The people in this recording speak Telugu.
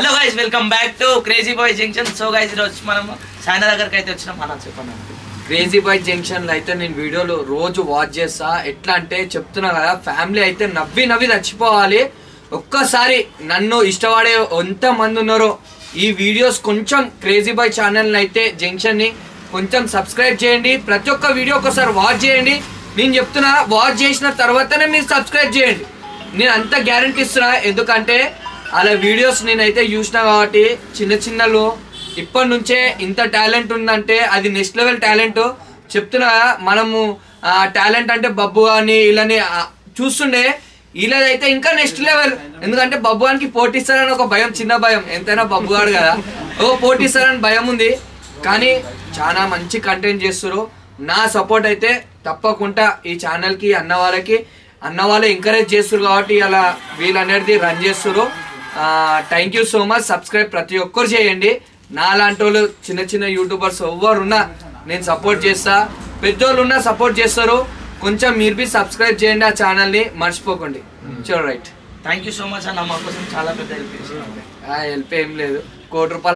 hello guys welcome back to crazy boy junction so guys ఈరోజు మనం సాయన దగ్గరికి అయితే వచ్చినాం అలా చెప్పండి క్రేజీ బాయ్ జంక్షన్ లో అయితే నేను వీడియోలు రోజు వాచ్ చేస్తా ఎట్లా అంటే చెప్తున్నా కదా ఫ్యామిలీ అయితే నవ్వి నవ్వి చచ్చిపోవాలి ఒక్కసారి నన్ను ఇష్టపడే ఎంత మంది ఉన్నారో ఈ వీడియోస్ కొంచెం క్రేజీ బాయ్ ఛానల్ అయితే జంక్షన్ ని కొంచెం సబ్స్క్రైబ్ చేయండి ప్రతి ఒక్క వీడియో ఒకసారి వాచ్ చేయండి నేను చెప్తున్నా వాచ్ చేసిన తర్వాతనే మీరు సబ్స్క్రైబ్ చేయండి నేను అంత గ్యారంటీ ఇస్తున్నా ఎందుకంటే అలా వీడియోస్ నేనైతే చూసిన కాబట్టి చిన్న చిన్నలు ఇప్పటి నుంచే ఇంత టాలెంట్ ఉందంటే అది నెక్స్ట్ లెవెల్ టాలెంట్ చెప్తున్నా కదా, మనము టాలెంట్ అంటే బబ్బు అని ఇలాని ఆ, చూస్తుండే వీళ్ళదైతే ఇంకా నెక్స్ట్ లెవెల్ ఎందుకంటే బబ్బు గానికి పోటీస్తారని ఒక భయం చిన్న భయం ఎంతైనా బబ్బు గాడు కదా ఓ పోటీస్తారని భయం ఉంది కానీ చాలా మంచి కంటెంట్ చేస్తారు నా సపోర్ట్ అయితే తప్పకుండా ఈ ఛానల్కి అన్న వాళ్ళకి అన్న వాళ్ళు ఎంకరేజ్ చేస్తారు కాబట్టి అలా వీళ్ళు అనేది రన్ చేస్తారు thank you so much subscribe ప్రతి ఒక్కరు చేయండి నా లాంటి వాళ్ళు చిన్న చిన్న యూట్యూబర్స్ ఎవరున్నా నేను సపోర్ట్ చేస్తా పెద్దోళ్ళు ఉన్నా సపోర్ట్ చేస్తారు కొంచెం మీరు బి సబ్స్క్రైబ్ చేయండి ఆ ఛానల్ని మర్చిపోకండి చలో right thank you so much అన్న మా కోసం చాలా పెద్ద హెల్ప్ చేసినావు హెల్ప్ ఏం లేదు కోటి రూపాయలు